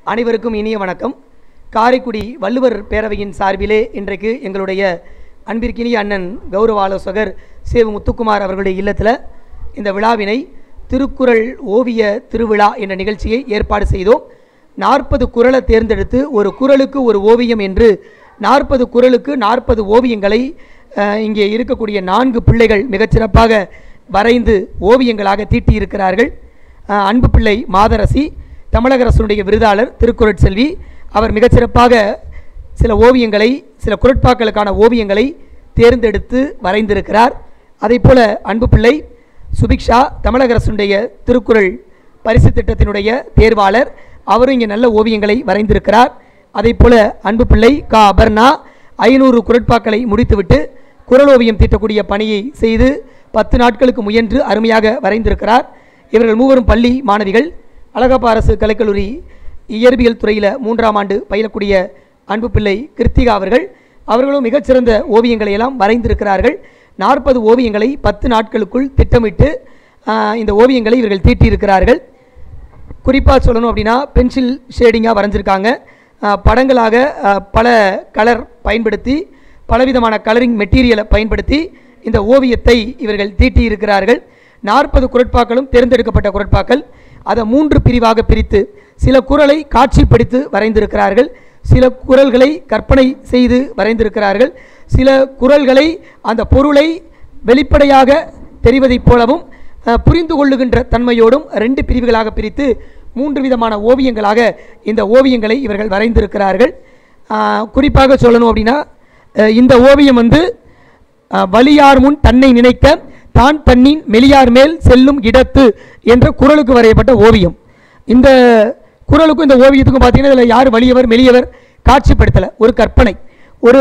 அனைவருக்கும் இனிய வணக்கம் காரைக்குடி வள்ளுவர் பேரவையின் சார்பிலே இன்றைக்கு எங்களுடைய அன்பிற்கினிய அண்ணன் கௌரவ ஆலோசகர் சேவு முத்துக்குமார் அவர்களுடைய இல்லத்தில் இந்த விழாவினை திருக்குறள் ஓவிய திருவிழா என்ற நிகழ்ச்சியை ஏற்பாடு செய்தோம் நாற்பது குறளை தேர்ந்தெடுத்து ஒரு குறளுக்கு ஒரு ஓவியம் என்று நாற்பது குறளுக்கு நாற்பது ஓவியங்களை அஹ், இங்கே இருக்கக்கூடிய நான்கு பிள்ளைகள் மிகச்சிறப்பாக வரைந்து ஓவியங்களாக தீட்டியிருக்கிறார்கள் அஹ், அன்பு பிள்ளை மாதரசி தமிழக அரசுடைய விருதாளர் திருக்குறட்செல்வி அவர் மிகச்சிறப்பாக சில ஓவியங்களை சில குரட்பாக்களுக்கான ஓவியங்களை தேர்ந்தெடுத்து வரைந்திருக்கிறார் அதைப் போல அன்பு பிள்ளை சுபிக்ஷா தமிழக அரசுடைய திருக்குறள் பரிசு திட்டத்தினுடைய தேர்வாளர் அவரும் இங்கே நல்ல ஓவியங்களை வரைந்திருக்கிறார் அதைப் போல அன்பு பிள்ளை கா அபர்ணா ஐநூறு குரட்பாக்களை முடித்துவிட்டு குறள் ஓவியம் தீட்டக்கூடிய பணியை செய்து பத்து நாட்களுக்கு முயன்று அருமையாக வரைந்திருக்கிறார் இவர்கள் மூவரும் பள்ளி மாணவிகள் அழகப்பா அரசு கலைக்கல்லூரி இயற்பியல் துறையில் மூன்றாம் ஆண்டு பயிலக்கூடிய அன்பு பிள்ளை கிருத்திகா அவர்கள் அவர்களும் மிகச்சிறந்த ஓவியங்களை எல்லாம் வரைந்திருக்கிறார்கள் நாற்பது ஓவியங்களை பத்து நாட்களுக்குள் திட்டமிட்டு ஆஹ், இந்த ஓவியங்களை இவர்கள் தீட்டியிருக்கிறார்கள் குறிப்பாக சொல்லணும் அப்படின்னா பென்சில் ஷேடிங்காக வரைஞ்சிருக்காங்க ஆஹ், படங்களாக ஆஹ், பல கலர் பயன்படுத்தி பலவிதமான கலரிங் மெட்டீரியலை பயன்படுத்தி இந்த ஓவியத்தை இவர்கள் தீட்டியிருக்கிறார்கள் நாற்பது குரட்பாக்களும் தேர்ந்தெடுக்கப்பட்ட குரட்பாக்கள் அதை மூன்று பிரிவாக பிரித்து சில குறளை காட்சிப்படுத்தி வரைந்திருக்கிறார்கள் சில குறள்களை கற்பனை செய்து வரைந்திருக்கிறார்கள் சில குறள்களை அந்த பொருளை வெளிப்படையாக தெரிவதைப் போலவும் அஹ், புரிந்து கொள்ளுகின்ற தன்மையோடும் ரெண்டு பிரிவுகளாக பிரித்து மூன்று விதமான ஓவியங்களாக இந்த ஓவியங்களை இவர்கள் வரைந்திருக்கிறார்கள் அஹ், குறிப்பாக சொல்லணும் அப்படின்னா அஹ், இந்த ஓவியம் வந்து அஹ், வலியார் முன் தன்னை நினைக்க தான் தன்னின் மெலியார் மேல் செல்லும் இடத்து என்ற குறளுக்கு வரையப்பட்ட ஓவியம் இந்த குறளுக்கும் இந்த ஓவியத்துக்கும் பார்த்தீங்கன்னா இதில் யார் வலியவர் மெலியவர் காட்சிப்படுத்தலை ஒரு கற்பனை ஒரு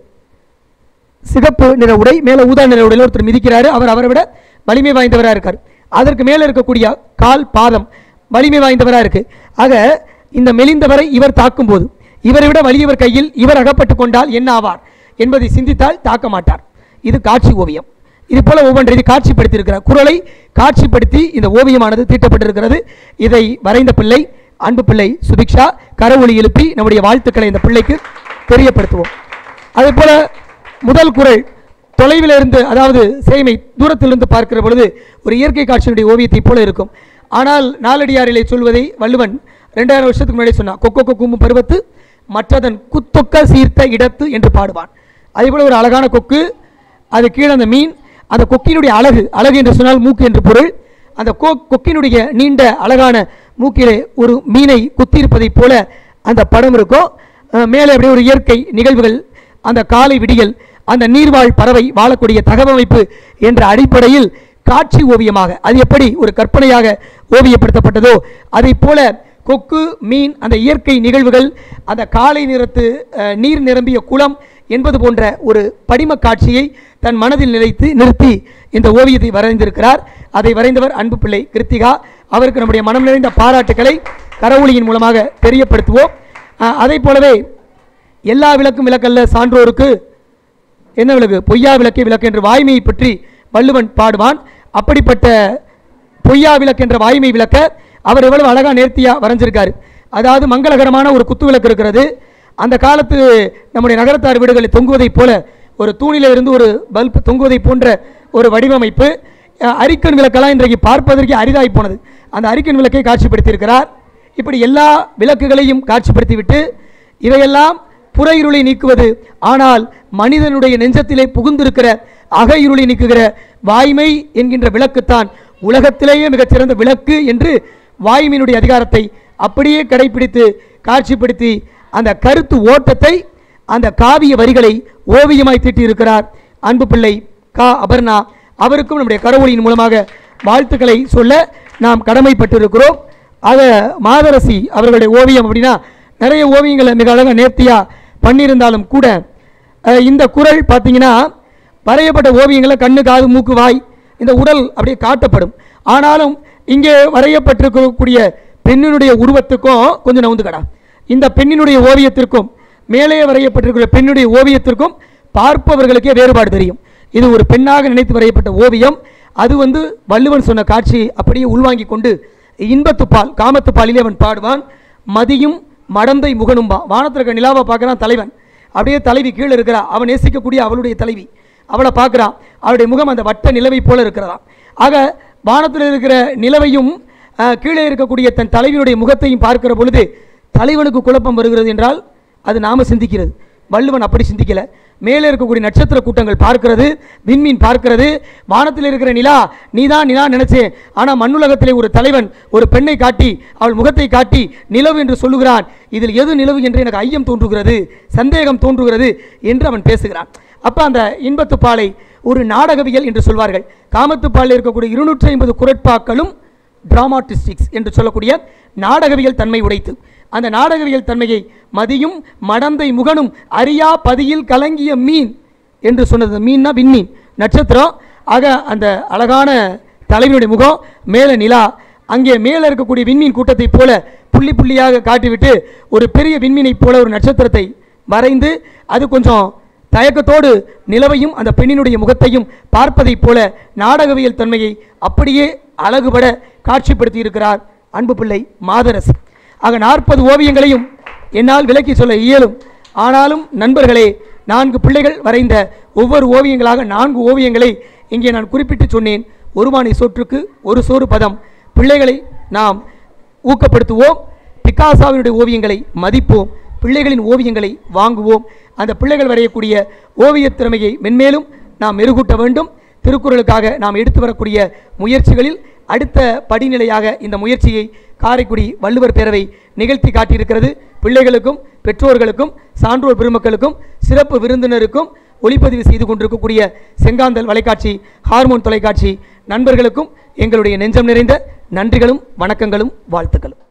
சிகப்பு நிற உடை மேலே ஊதா நிற உடையில் ஒருத்தர் மிதிக்கிறாரு அவர் அவரை விட வலிமை வாய்ந்தவராக இருக்கார் அதற்கு மேலே இருக்கக்கூடிய கால் பாதம் வலிமை வாய்ந்தவராக இருக்கு ஆக இந்த மெலிந்தவரை இவர் தாக்கும்போது இவரை விட வலியவர் கையில் இவர் அகப்பட்டு கொண்டால் என்ன ஆவார் என்பதை சிந்தித்தால் தாக்க மாட்டார் இது காட்சி ஓவியம் இது போல ஒவ்வொன்றை இது காட்சிப்படுத்தியிருக்கிறார் குறளை காட்சிப்படுத்தி இந்த ஓவியமானது தீட்டப்பட்டிருக்கிறது இதை வரைந்த பிள்ளை அன்பு பிள்ளை சுபிக்ஷா கரவொலி எழுப்பி நம்முடைய வாழ்த்துக்களை இந்த பிள்ளைக்கு தெரியப்படுத்துவோம் அதே போல முதல் குறள் தொலைவில் இருந்து அதாவது சேமை தூரத்திலிருந்து பார்க்கிற பொழுது ஒரு இயற்கை காட்சியினுடைய ஓவியத்தைப் போல இருக்கும் ஆனால் நாலடியாரிலே சொல்வதை வள்ளுவன் ரெண்டாயிரம் வருஷத்துக்கு முன்னாடி சொன்னான் கொக்கோ கொக்கும் பருவத்து மற்றதன் குத்தொக்க சீர்த்த இடத்து என்று பாடுவான் அதே போல ஒரு அழகான கொக்கு அது கீழே அந்த மீன் அந்த கொக்கினுடைய அழகு அழகு என்று சொன்னால் மூக்கு என்று பொருள் அந்த கொ கொக்கினுடைய நீண்ட அழகான மூக்கிலே ஒரு மீனை குத்தியிருப்பதைப் போல அந்த படம் இருக்கும் அஹ் மேலே அப்படியே ஒரு இயற்கை நிகழ்வுகள் அந்த காலை விடியல் அந்த நீர்வாழ் பறவை வாழக்கூடிய தகவமைப்பு என்ற அடிப்படையில் காட்சி ஓவியமாக அது எப்படி ஒரு கற்பனையாக ஓவியப்படுத்தப்பட்டதோ அதைப் போல கொக்கு மீன் அந்த இயற்கை நிகழ்வுகள் அந்த காலை நிறத்து அஹ், நீர் நிரம்பிய குளம் என்பது போன்ற ஒரு படிம காட்சியை தன் மனதில் நிலைத்து நிறுத்தி இந்த ஓவியத்தை வரைந்திருக்கிறார் அதை வரைந்தவர் அன்பு பிள்ளை கிருத்திகா அவருக்கு நம்முடைய மனம் நிறைந்த பாராட்டுக்களை கரவொலியின் மூலமாக தெரியப்படுத்துவோம் அஹ், அதைப் போலவே எல்லா விளக்கும் விளக்கல்ல சான்றோருக்கு என்ன விளக்கு பொய்யா விளக்கே விளக்கு என்று வாய்மையை பற்றி வள்ளுவன் பாடுவான் அப்படிப்பட்ட பொய்யா விளக்கு என்ற வாய்மை விளக்க அவர் எவ்வளவு அழகா நேர்த்தியா வரைஞ்சிருக்காரு அதாவது மங்களகரமான ஒரு குத்து விளக்கு இருக்கிறது அந்த காலத்து நம்முடைய நகரத்தார் வீடுகளில் தொங்குவதைப் போல ஒரு தூணில இருந்து ஒரு பல்ப் தொங்குவதைப் போன்ற ஒரு வடிவமைப்பு அஹ், அரிக்கன் விளக்கெல்லாம் இன்றைக்கு பார்ப்பதற்கு அரிதாய் போனது அந்த அரிக்கன் விளக்கை காட்சிப்படுத்தியிருக்கிறார் இப்படி எல்லா விளக்குகளையும் காட்சிப்படுத்திவிட்டு இவையெல்லாம் புற இருளை நீக்குவது ஆனால் மனிதனுடைய நெஞ்சத்திலே புகுந்திருக்கிற அக இருளை நீக்குகிற வாய்மை என்கின்ற விளக்குத்தான் உலகத்திலேயே மிகச்சிறந்த விளக்கு என்று வாய்மையினுடைய அதிகாரத்தை அப்படியே கடைபிடித்து காட்சிப்படுத்தி அந்த கருத்து ஓட்டத்தை அந்த காவிய வரிகளை ஓவியமாய் தீட்டியிருக்கிறார் அன்பு பிள்ளை கா அபர்ணா அவருக்கும் நம்முடைய கரவொலியின் மூலமாக வாழ்த்துக்களை சொல்ல நாம் கடமைப்பட்டிருக்கிறோம் ஆக மாதரசி அவர்களுடைய ஓவியம் அப்படின்னா நிறைய ஓவியங்களை மிக அழகாக நேர்த்தியாக பண்ணியிருந்தாலும் கூட அஹ், இந்த குறள் பார்த்தீங்கன்னா வரையப்பட்ட ஓவியங்களை கண்ணு காது மூக்கு வாய் இந்த உடல் அப்படியே காட்டப்படும் ஆனாலும் இங்கே வரையப்பட்டிருக்கக்கூடிய பெண்ணினுடைய உருவத்துக்கும் கொஞ்சம் நவுந்துக்கடா இந்த பெண்ணினுடைய ஓவியத்திற்கும் மேலே வரையப்பட்டிருக்கிற பெண்ணுடைய ஓவியத்திற்கும் பார்ப்பவர்களுக்கே வேறுபாடு தெரியும் இது ஒரு பெண்ணாக நினைத்து வரையப்பட்ட ஓவியம் அது வந்து வள்ளுவன் சொன்ன காட்சியை அப்படியே உள்வாங்கிக் கொண்டு இன்பத்துப்பால் காமத்துப்பாலிலே அவன் பாடுவான் மதியும் மடந்தை முகனும்பா வானத்தில் இருக்க நிலாவை பார்க்குறான் தலைவன் அப்படியே தலைவி கீழே இருக்கிறா அவன் நேசிக்கக்கூடிய அவளுடைய தலைவி அவளை பார்க்குறான் அவளுடைய முகம் அந்த வட்ட நிலவை போல இருக்கிறதாம் ஆக வானத்தில் இருக்கிற நிலவையும் அஹ், கீழே இருக்கக்கூடிய தன் தலைவியுடைய முகத்தையும் பார்க்கிற பொழுது தலைவனுக்கு குழப்பம் வருகிறது என்றால் அது நாம சிந்திக்கிறது வள்ளுவன் அப்படி சிந்திக்கல மேலே இருக்கக்கூடிய நட்சத்திர கூட்டங்கள் பார்க்கிறது விண்மீன் பார்க்கிறது வானத்தில் இருக்கிற நிலா நீதான் நிலா நினைச்சேன் ஆனால் மண்ணுலகத்திலே ஒரு தலைவன் ஒரு பெண்ணை காட்டி அவள் முகத்தை காட்டி நிலவு என்று சொல்லுகிறான் இதில் எது நிலவு என்று எனக்கு ஐயம் தோன்றுகிறது சந்தேகம் தோன்றுகிறது என்று அவன் பேசுகிறான் அப்போ அந்த இன்பத்துப்பாலை ஒரு நாடகவியல் என்று சொல்வார்கள் காமத்துப்பாலில் இருக்கக்கூடிய இருநூற்றி ஐம்பது குரட்பாக்களும் டிராமாட்டிஸ்டிக்ஸ் என்று சொல்லக்கூடிய நாடகவியல் தன்மை உடைத்து அந்த நாடகவியல் தன்மையை மதியும் மடந்தை முகனும் அறியா பதியில் கலங்கிய மீன் என்று சொன்னது மீன்னா விண்மீன் நட்சத்திரம் ஆக அந்த அழகான தலைவனுடைய முகம் மேலே நிலா அங்கே மேலே இருக்கக்கூடிய விண்மீன் கூட்டத்தைப் போல புள்ளி புள்ளியாக காட்டிவிட்டு ஒரு பெரிய விண்மீனைப் போல ஒரு நட்சத்திரத்தை வரைந்து அது கொஞ்சம் தயக்கத்தோடு நிலவையும் அந்த பெண்ணினுடைய முகத்தையும் பார்ப்பதைப் போல நாடகவியல் தன்மையை அப்படியே அழகுபட காட்சிப்படுத்தி இருக்கிறார் அன்பு பிள்ளை மாதரசி ஆக நாற்பது ஓவியங்களையும் என்னால் விளக்கி சொல்ல இயலும் ஆனாலும் நண்பர்களே நான்கு பிள்ளைகள் வரைந்த ஒவ்வொரு ஓவியங்களாக நான்கு ஓவியங்களை இங்கே நான் குறிப்பிட்டு சொன்னேன் ஒருமானை சோற்றுக்கு ஒரு சோறு பதம் பிள்ளைகளை நாம் ஊக்கப்படுத்துவோம் பிக்காசாவினுடைய ஓவியங்களை மதிப்போம் பிள்ளைகளின் ஓவியங்களை வாங்குவோம் அந்த பிள்ளைகள் வரையக்கூடிய ஓவியத் திறமையை மென்மேலும் நாம் மெருகூட்ட வேண்டும் திருக்குறளுக்காக நாம் எடுத்து வரக்கூடிய முயற்சிகளில் அடுத்த படிநிலையாக இந்த முயற்சியை காரைக்குடி வள்ளுவர் பேரவை நிகழ்த்தி காட்டியிருக்கிறது பிள்ளைகளுக்கும் பெற்றோர்களுக்கும் சான்றோர் பெருமக்களுக்கும் சிறப்பு விருந்தினருக்கும் ஒளிப்பதிவு செய்து கொண்டிருக்கக்கூடிய செங்காந்தல் வலைக்காட்சி ஹார்மோன் தொலைக்காட்சி நண்பர்களுக்கும் எங்களுடைய நெஞ்சம் நிறைந்த நன்றிகளும் வணக்கங்களும் வாழ்த்துக்களும்